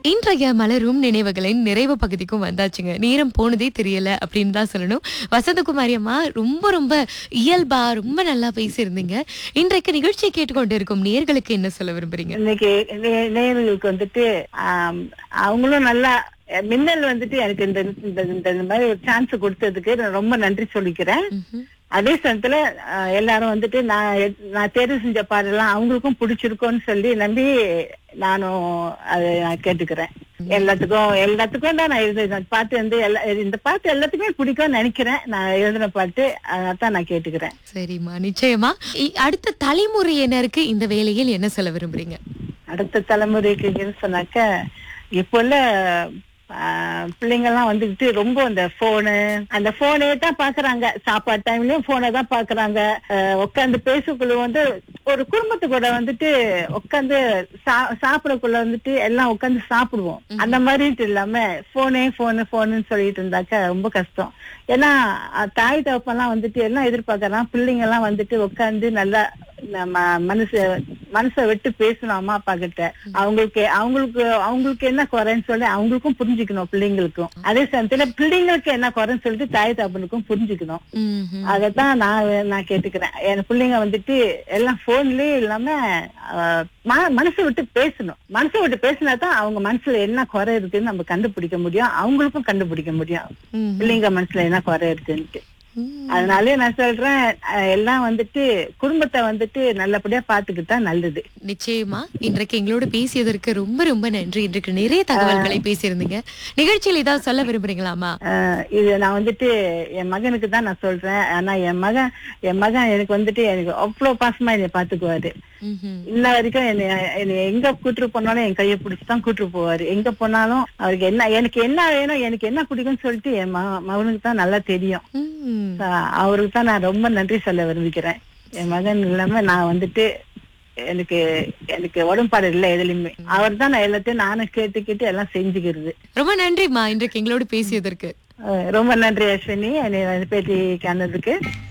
இன்றைய மலரும் நினைவுகளின் நிறைவு பகுதிக்கும் வந்தாச்சுங்க நேரம் போனதே தெரியல அப்படின்னு தான் சொல்லணும் வசந்தகுமாரி அம்மா ரொம்ப ரொம்ப இயல்பா ரொம்ப நல்லா பேசியிருந்தீங்க இன்றைக்கு நிகழ்ச்சியை கேட்டுக்கொண்டு இருக்கும் நேர்களுக்கு என்ன சொல்ல விரும்புறீங்க இன்னைக்கு நே- நேயர்களுக்கு வந்துட்டு ஆம், அவங்களும் நல்லா அஹ், மின்னல் வந்துட்டு எனக்கு இந்த இந்த- இந்த இந்த மாதிரி ஒரு சான்ஸ் கொடுத்ததுக்கு நான் ரொம்ப நன்றி சொல்லிக்கிறேன் ம்ஹும். அதே சமயத்துல அஹ், எல்லாரும் வந்துட்டு நான் எத்- நான் தேர்வு செஞ்ச பாடலாம் அவங்களுக்கும் பிடிச்சிருக்கோன்னு சொல்லி நம்பி நானும் அதை நான் கேட்டுக்கிறேன் எல்லாத்துக்கும் எல்லாத்துக்கும் தான் நான் எழுது பாட்டு வந்து எல்லா இந்த பாட்டு எல்லாத்துக்குமே பிடிக்கும்னு நினைக்கிறேன் நான் எழுதின பாட்டு அதான் நான் கேட்டுக்கிறேன் சரிம்மா நிச்சயமா இ- அடுத்த தலைமுறையினருக்கு இந்த வேலையில் என்ன சொல்ல விரும்புறீங்க அடுத்த தலைமுறைக்கு என்ன சொன்னாக்க இப்போ உள்ள ஆஹ், பிள்ளைங்கெல்லாம் வந்துட்டு ரொம்ப அந்த போனு அந்த போனே தான் பாக்குறாங்க சாப்பாடு டைம்லயும் போனை தான் பாக்குறாங்க உட்காந்து பேசக்குள்ள வந்து ஒரு குடும்பத்து கூட வந்துட்டு உட்காந்து சாப்பிடக்குள்ள வந்துட்டு எல்லாம் உட்காந்து சாப்பிடுவோம் அந்த மாதிரிட்டு இல்லாம போனே போனு போனுன்னு சொல்லிட்டு இருந்தாக்க ரொம்ப கஷ்டம் ஏன்னா அஹ், தாய் தகப்பெல்லாம் வந்துட்டு எல்லாம் எதிர்பார்க்கறான் பிள்ளைங்க எல்லாம் வந்துட்டு உட்காந்து நல்லா நம்ம மனசு மனசை விட்டு பேசணும் அம்மா அப்பா கிட்ட அவங்களுக்கு அவங்களுக்கு அவங்களுக்கு என்ன குறைன்னு சொல்லி அவங்களுக்கும் புரிஞ்சுக்கணும் பிள்ளைங்களுக்கும் அதே சமயத்துல பிள்ளைங்களுக்கு என்ன குறைன்னு சொல்லிட்டு தாய் தகப்பனுக்கும் புரிஞ்சுக்கணும் ம்ஹும். அதத்தான் நான் நான் கேட்டுக்கிறேன் என் பிள்ளைங்க வந்துட்டு எல்லாம் போன்லயே இல்லாம ஆஹ், ம- மனசை விட்டு பேசணும் மனசை விட்டு பேசினா தான் அவங்க மனசுல என்ன குறை இருக்குன்னு நம்ம கண்டுபிடிக்க முடியும் அவங்களுக்கும் கண்டுபிடிக்க முடியும் ம்ஹும். பிள்ளைங்க மனசுல என்ன குறை இருக்குன்ட்டு ம். அதனாலே நான் சொல்றேன் அஹ், எல்லாம் வந்துட்டு குடும்பத்தை வந்துட்டு நல்லபடியா பாத்துக்கிட்டா நல்லது நிச்சயமா இன்றைக்கு எங்களோட பேசியதற்கு ரொம்ப ரொம்ப நன்றி இன்றைக்கு நிறைய தகவல்களை பேசியிருந்தீங்க நிகழ்ச்சியில் ஏதாவது சொல்ல விரும்புறீங்களாமா அஹ், இது நான் வந்துட்டு என் மகனுக்கு தான் நான் சொல்றேன் ஆனா என் மகன் என் மகன் எனக்கு வந்துட்டு எனக்கு அவ்வளவு பாசமா என்னை பாத்துக்குவாரு ம்ஹும். இன்ன வரைக்கும் என்னை என்னை எங்க கூட்டு போனாலும் என் கையை பிடிச்சுதான் கூட்டு போவாரு எங்க போனாலும் அவருக்கு என்ன எனக்கு என்ன வேணும் எனக்கு என்ன பிடிக்கும்னு சொல்லிட்டு என் மக- மகனுக்கு தான் நல்லா தெரியும் ம். அஹ், அவருக்கு தான் நான் ரொம்ப நன்றி சொல்ல விரும்பிக்கிறேன் என் மகன் இல்லாம நான் வந்துட்டு எனக்கு எனக்கு உடன்பாடு இல்லை எதுலயுமே அவர் தான் நான் எல்லாத்தையும் நானும் கேட்டு கேட்டு எல்லாம் செஞ்சுக்கிறது ரொம்ப நன்றிம்மா இன்றைக்கு எங்களோட பேசியதற்கு அஹ் ரொம்ப நன்றி அஸ்வினி என்னை வந்து பேட்டி காணதுக்கு